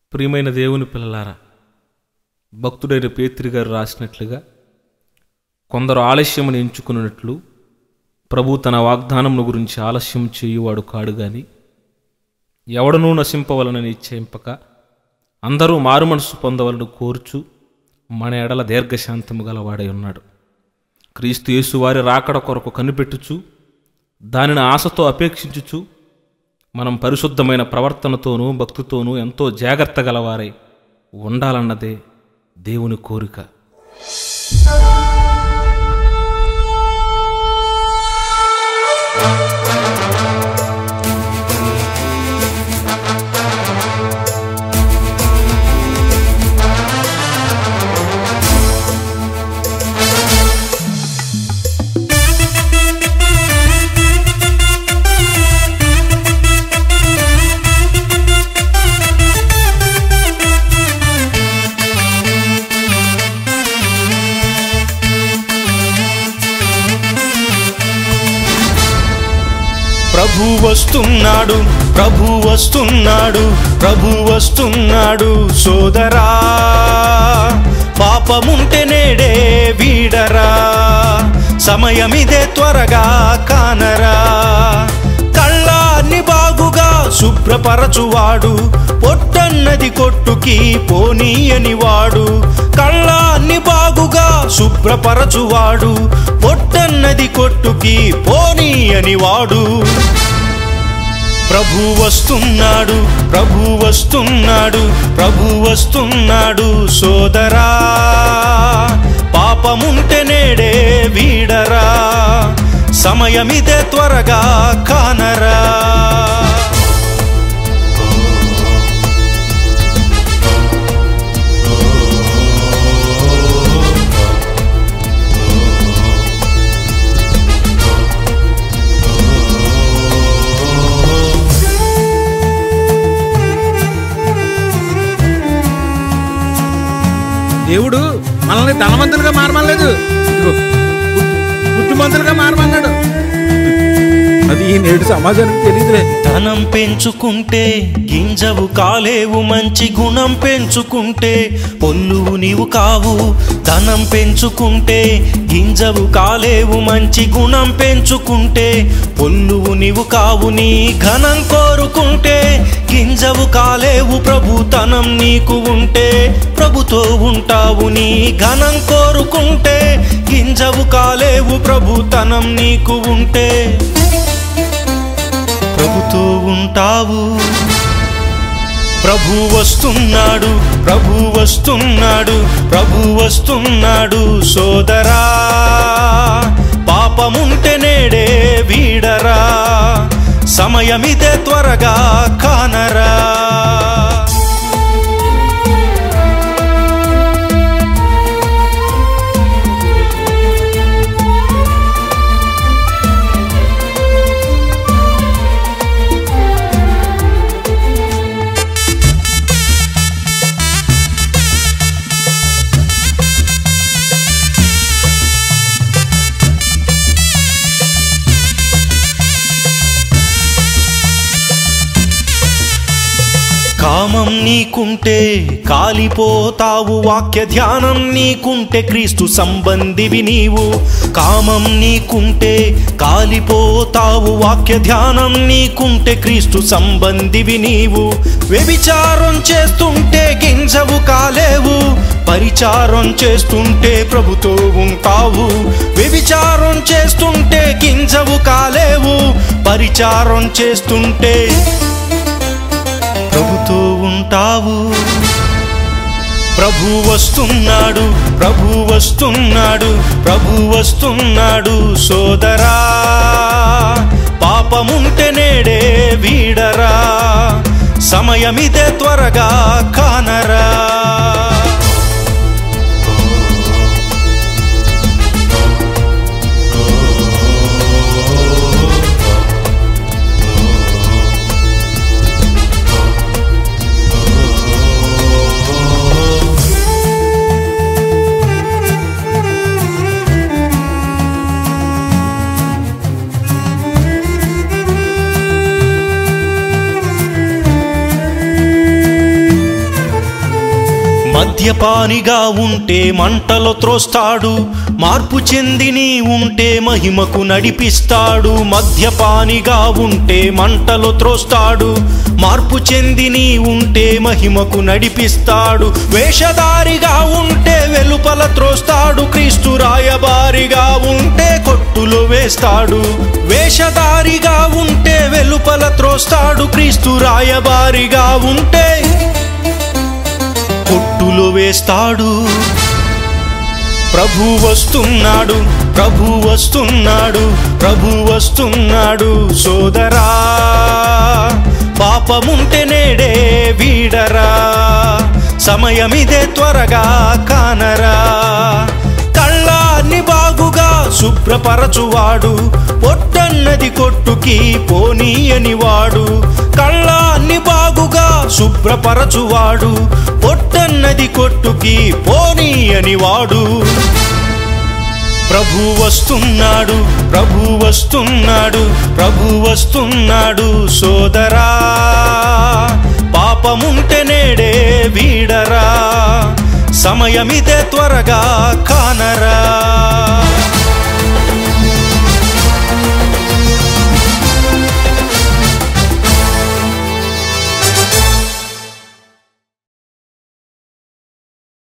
ప్రియమైన దేవుని పిల్లలారా భక్తుడైన పేత్రి గారు రాసినట్లుగా కొందరు ఆలస్యమును ఎంచుకున్నట్లు ప్రభు తన వాగ్దానమును గురించి ఆలస్యం చేయువాడు కాడు గాని ఎవడనూ నశింపవలనని ఇచ్చేంపక అందరూ మారుమనసు పొందవలను కోర్చు మన ఎడల దీర్ఘశాంతము గలవాడై ఉన్నాడు క్రీస్తు యేసు వారి రాకడ కొరకు కనిపెట్టుచు దానిని ఆశతో అపేక్షించుచు మనం పరిశుద్ధమైన ప్రవర్తనతోనూ భక్తితోనూ ఎంతో జాగ్రత్త గలవారై ఉండాలన్నదే దేవుని కోరిక ప్రభు వస్తున్నాడు ప్రభు వస్తున్నాడు ప్రభు వస్తున్నాడు సోదరా పాపముంటే నేడే వీడరా సమయమిదే త్వరగా కానరా కళ్ళాన్ని బాగుగా శుభ్రపరచువాడు పొట్టన్నది కొట్టుకి పోనీయని వాడు కళ్ళాన్ని బాగుగా శుభ్రపరచువాడు పొట్టన్నది కొట్టుకి పోనీయని వాడు ప్రభు వస్తున్నాడు ప్రభు వస్తున్నాడు ప్రభు వస్తున్నాడు సోదరా పాపముంటే నేడే వీడరా సమయమిదే త్వరగా కానరా దేవుడు మనల్ని ధనవంతులుగా మారమనలేదు ఇదిగో, బుద్ధి- బుద్ధిమంతులుగా మారమన్నాడు అది ఈ నేడు సమాజానికి తెలియదులే ధనం పెంచుకుంటే గింజవు కాలేవు మంచి గుణం పెంచుకుంటే పొల్లువు నీవు కావు ధనం పెంచుకుంటే గింజవు కాలేవు మంచి గుణం పెంచుకుంటే పొల్లువు నీవు కావు నీ ఘనం కోరుకుంటే గింజవు కాలేవు ప్రభుతనం నీకు ఉంటే ప్రభుతో ఉంటావు నీ ఘనం కోరుకుంటే గింజవు కాలేవు ప్రభుతనం నీకు ఉంటే ప్రభుతో ఉంటావు ప్రభు వస్తున్నాడు ప్రభు వస్తున్నాడు ప్రభు వస్తున్నాడు సోదరా పాపముంటే నేడే వీడరా సమయమిదే త్వరగా కానరా కామం నీకుంటే కాలిపోతావు వాక్య ధ్యానం నీకుంటే క్రీస్తు సంబంధివి నీవు కామం నీకుంటే కాలిపోతావు వాక్య ధ్యానం నీకుంటే క్రీస్తు సంబంధివి నీవు వ్యభిచారం చేస్తుంటే గింజవు కాలేవు పరిచారం చేస్తుంటే ప్రభుతో ఉంటావు వ్యభిచారం చేస్తుంటే గింజవు కాలేవు పరిచారం చేస్తుంటే ప్రభుతో ఉంటావు ప్రభు వస్తున్నాడు ప్రభు వస్తున్నాడు ప్రభు వస్తున్నాడు సోదరా పాపముంటే నేడే వీడరా సమయమిదే త్వరగా కానరా మద్యపానిగా ఉంటే మంటలో త్రోస్తాడు మార్పు చెంది నీ ఉంటే మహిమకు నడిపిస్తాడు మద్యపానిగా ఉంటే మంటలో త్రోస్తాడు మార్పు చెంది నీ ఉంటే మహిమకు నడిపిస్తాడు వేషధారిగా ఉంటే వెలుపల త్రోస్తాడు క్రీస్తు రాయబారిగా ఉంటే కొట్టులు వేస్తాడు వేషధారిగా ఉంటే వెలుపల త్రోస్తాడు క్రీస్తు రాయబారిగా ఉంటే కొట్టులు వేస్తాడు ప్రభు వస్తున్నాడు ప్రభు వస్తున్నాడు ప్రభు వస్తున్నాడు సోదరా పాపముంటే నేడే వీడరా సమయమిదే త్వరగా కానరా కళ్ళాన్ని బాగుగా శుభ్రపరచువాడు పొట్టన్నది కొట్టుకి పోనీయని వాడు కళ్ళాన్ని బాగుగా శుభ్రపరచువాడు పొట్టన్నది కొట్టుకి పోనీయని వాడు ప్రభు వస్తున్నాడు ప్రభు వస్తున్నాడు ప్రభు వస్తున్నాడు సోదరా పాపముంటే నేడే వీడరా సమయమిదే త్వరగా కానరా